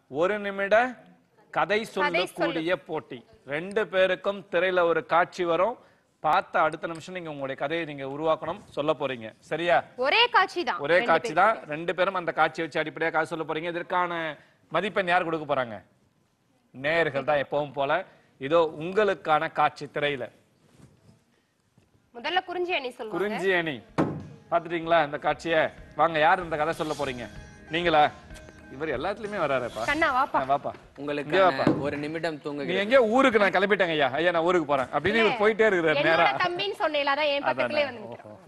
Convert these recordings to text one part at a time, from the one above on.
ஒரு நிமிட கதை சொல்லக்கூடிய போட்டி ரெண்டு பேருக்கும் திரையில ஒரு காட்சி வரும் பார்த்த அடுத்த நிமிஷம் நீங்க உங்களுடைய கதையை நீங்க உருவாக்கணும் சொல்ல போறீங்க சரியா ஒரே காட்சி தான் ஒரே காட்சி தான் ரெண்டு பேரும் அந்த காட்சியை வச்சு அடிப்படையா காசு சொல்ல போறீங்க இதற்கான மதிப்பெண் யார் கொடுக்க போறாங்க நேயர்கள் தான் எப்பவும் போல இதோ உங்களுக்கான காட்சி திரையில முதல்ல குறிஞ்சி அணி சொல்லுவாங்க குறிஞ்சி அணி பாத்துட்டீங்களா இந்த காட்சிய வாங்க யார் இந்த கதை சொல்ல போறீங்க நீங்களா இவர் எல்லாத்துலயுமே வராருப்பா கண்ணா வாப்பா ஆ, வாப்பா உங்களுக்கு இங்கே வாப்பா. ஒரு நிமிடம் நீ தூங்குகிறேன் எங்கேயோ ஊருக்கு நான் கிளம்பிட்டேங்க ஐயா ஐயா நான் ஊருக்கு போறேன் அப்படின்னு இவர் போயிட்டே இருக்கிறார் என்னோட நேரா தம்பின்னு சொன்னேல அதான் என் பக்கத்துலயே வந்து அதான். நிக்கிறோம். ஓஹோ.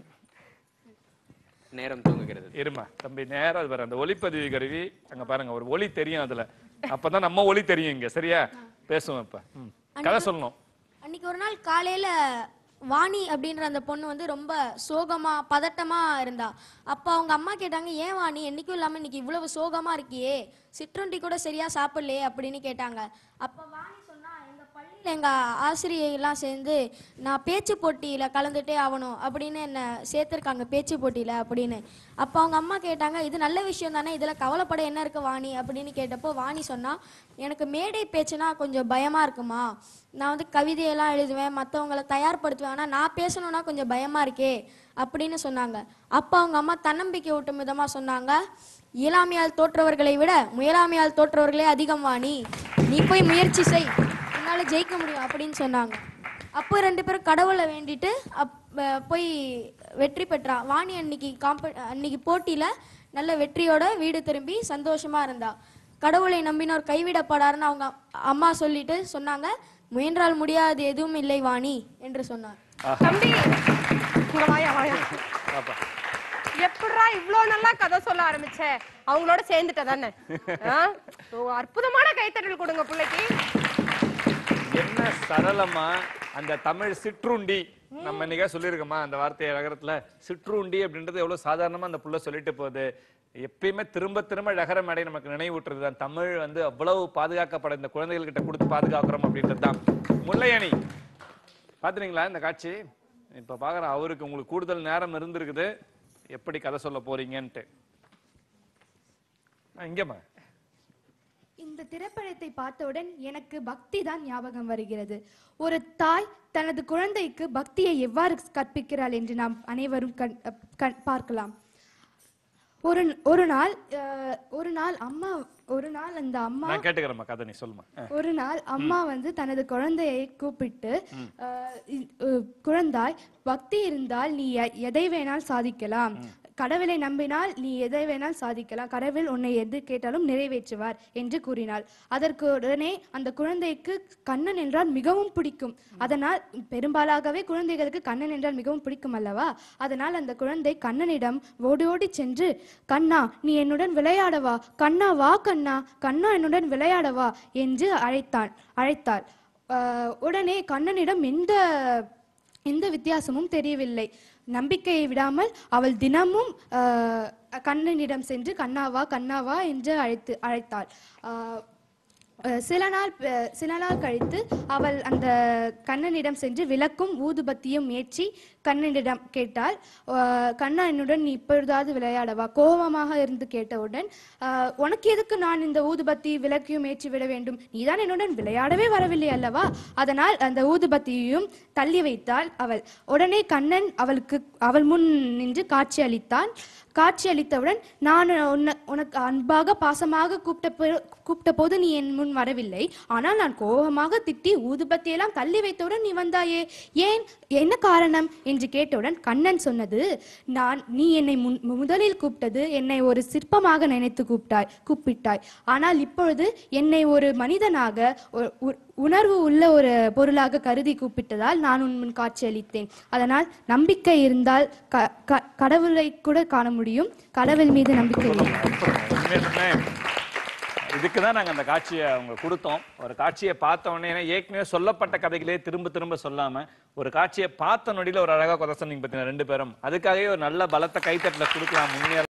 நேரம் தூங்குகிறது இருமா தம்பி நேரா அது பாரு அந்த ஒளிப்பதிவு கருவி அங்க பாருங்க ஒரு ஒளி தெரியும் அதுல அப்பதான் நம்ம ஒளி தெரியும் இங்க சரியா பேசுவோம் இப்ப ம். கதை சொல்லணும் அன்னைக்கு ஒரு நாள் காலையில வாணி அப்படின்ற அந்த பொண்ணு வந்து ரொம்ப சோகமா பதட்டமா இருந்தா அப்ப அவங்க அம்மா கேட்டாங்க ஏன் வாணி என்னைக்கும் இல்லாம இன்னைக்கு இவ்வளவு சோகமா இருக்கியே சிற்றுண்டி கூட சரியா சாப்பிடலையே அப்படின்னு கேட்டாங்க அப்ப வாணி சொன்னா எங்க பள்ளியில எங்க ஆசிரியெல்லாம் சேர்ந்து நான் பேச்சு போட்டியில கலந்துட்டே ஆகணும் அப்படின்னு என்ன சேர்த்திருக்காங்க பேச்சு போட்டியில அப்படின்னு அப்ப அவங்க அம்மா கேட்டாங்க இது நல்ல விஷயம் தானே இதுல கவலைப்பட என்ன இருக்கு வாணி அப்படின்னு கேட்டப்போ வாணி சொன்னா எனக்கு மேடை பேச்சுனா கொஞ்சம் பயமா இருக்குமா நான் வந்து கவிதையெல்லாம் எழுதுவேன் மற்றவங்கள தயார்படுத்துவேன் ஆனால் நான் பேசணும்னா கொஞ்சம் பயமா இருக்கே அப்படின்னு சொன்னாங்க அப்போ அவங்க அம்மா தன்னம்பிக்கை ஊட்டும் விதமா சொன்னாங்க இயலாமையால் தோற்றவர்களை விட முயலாமையால் தோற்றவர்களே அதிகம் வாணி நீ போய் முயற்சி செய் உன்னால ஜெயிக்க முடியும் அப்படின்னு சொன்னாங்க அப்போ ரெண்டு பேரும் கடவுளை வேண்டிட்டு அப் அஹ் போய் வெற்றி பெற்றா வாணி அன்னைக்கு காம்ப அன்னைக்கு போட்டியில நல்ல வெற்றியோட வீடு திரும்பி சந்தோஷமா இருந்தா கடவுளை நம்பினோர் கைவிடப்படாருன்னு அவங்க அம்மா சொல்லிட்டு சொன்னாங்க முயன்றால் முடியாது எதுவும் இல்லை வாணி என்று சொன்னார் தம்பி இங்க வாயா வாயா பாப்பா எப்படிடா இவ்ளோ நல்லா கதை சொல்ல ஆரம்பிச்ச அவங்களோட சேர்ந்துட்ட தானே ஆ? ஓ, அற்புதமான கைத்தட்டல் கொடுங்க பிள்ளைக்கு என்ன சரளமா அந்த தமிழ் சிற்றுண்டி நம்ம இன்னைக்கே சொல்லியிருக்கோமா அந்த வார்த்தையை நகரத்துல சிற்றுண்டி அப்படின்றது எவ்வளவு சாதாரணமா அந்த புள்ள சொல்லிட்டு போகுது எப்பயுமே திரும்ப திரும்ப நகர மேடை நமக்கு நினைவூட்டுறது தான் தமிழ் வந்து அவ்வளவு பாதுகாக்கப்பட இந்த குழந்தைகள் கிட்ட கொடுத்து பாதுகாக்கிறோம் அப்படின்றது தான் முல்லையணி பாத்துறீங்களா இந்த காட்சி இப்ப பாக்குறேன் அவருக்கு உங்களுக்கு கூடுதல் நேரம் இருந்திருக்குது எப்படி கதை சொல்ல போறீங்கன்ட்டு ஆ, இங்கம்மா இந்த திரைப்படத்தை பார்த்தவுடன் எனக்கு பக்தி தான் ஞாபகம் வருகிறது ஒரு தாய் தனது குழந்தைக்கு பக்தியை எவ்வாறு கற்பிக்கிறாள் என்று நாம் அனைவரும் கண்- அப்- கண்- பார்க்கலாம் ஒரு ஒரு நாள் அஹ், ஒரு நாள் அம்மா ஒரு நாள் அந்த அம்மா நான் கேட்டுக்கிறேம்மா கதை நீ சொல்லுமா ஆ. ஒரு நாள் அம்மா வந்து தனது குழந்தையை கூப்பிட்டு அஹ், இ- அஹ், குழந்தாய் பக்தி இருந்தால் நீ எ- எதை வேணால் சாதிக்கலாம் கடவுளை நம்பினால் நீ எதை வேணால் சாதிக்கலாம் கடவுள் உன்னை எது கேட்டாலும் நிறைவேற்றுவார் என்று கூறினாள் அதற்கு உடனே அந்த குழந்தைக்கு கண்ணன் என்றால் மிகவும் பிடிக்கும் அதனால் பெரும்பாலாகவே குழந்தைகளுக்கு கண்ணன் என்றால் மிகவும் பிடிக்கும் அல்லவா அதனால் அந்த குழந்தை கண்ணனிடம் ஓடி ஓடி சென்று கண்ணா நீ என்னுடன் விளையாடவா கண்ணா வா கண்ணா கண்ணா என்னுடன் விளையாடவா என்று அழைத்தான் அழைத்தாள் ஆஹ் உடனே கண்ணனிடம் எந்த எந்த வித்தியாசமும் தெரியவில்லை நம்பிக்கையை விடாமல் அவள் தினமும் ஆஹ், கண்ணனிடம் சென்று கண்ணாவா கண்ணாவா என்று அழைத்து அழைத்தாள் ஆஹ், அஹ், சில நாள் ப- சில நாள் கழித்து அவள் அந்த கண்ணனிடம் சென்று விளக்கும் ஊதுபத்தியும் ஏற்றி கண்ணனிடம் கேட்டாள் ஆஹ், கண்ணா என்னுடன் நீ இப்பொழுதாவது விளையாடவா கோபமாக இருந்து கேட்டவுடன் ஆஹ், உனக்கு எதுக்கு நான் இந்த ஊதுபத்தி விளக்கையும் ஏற்றி விட வேண்டும் நீதான் என்னுடன் விளையாடவே வரவில்லை அல்லவா அதனால் அந்த ஊதுபத்தியையும் தள்ளி வைத்தாள் அவள் உடனே கண்ணன் அவளுக்கு அவள் முன் நின்று காட்சி அளித்தான் காட்சி அளித்தவுடன் நான் உன்னை உனக்கு அன்பாக பாசமாக கூப்பிட்ட போ- கூப்பிட்ட போது நீ என் முன் வரவில்லை ஆனால் நான் கோபமாக திட்டி ஊதுபத்தியெல்லாம் தள்ளி வைத்தவுடன் நீ வந்தாயே ஏன் என்ன காரணம் என்று கேட்டவுடன் கண்ணன் சொன்னது நான் நீ என்னை முன் முதலில் கூப்பிட்டது என்னை ஒரு சிற்பமாக நினைத்து கூப்பிட்டாய் கூப்பிட்டாய் ஆனால் இப்பொழுது என்னை ஒரு மனிதனாக ஒ- உ- உணர்வு உள்ள ஒரு பொருளாக கருதி கூப்பிட்டதால் நான் உன் முன் காட்சி அளித்தேன் அதனால் நம்பிக்கை இருந்தால் க- க- கடவுளை கூட காண முடியும் கடவுள் மீது நம்பிக்கை இல்லை உண்மையிலுமே இதுக்கு தான் நாங்கள் அந்த காட்சியை அவங்க கொடுத்தோம் ஒரு காட்சியை பார்த்த உடனே ஏன்னா ஏற்கனவே சொல்லப்பட்ட கதைகளே திரும்ப திரும்ப சொல்லாம ஒரு காட்சியை பார்த்த நொடியில ஒரு அழகா கதை சொன்னீங்க பார்த்தீங்கன்னா ரெண்டு பேரும் அதுக்காகவே ஒரு நல்ல பலத்த கைத்தட்டல கொடுக்கலாம் முன்னேற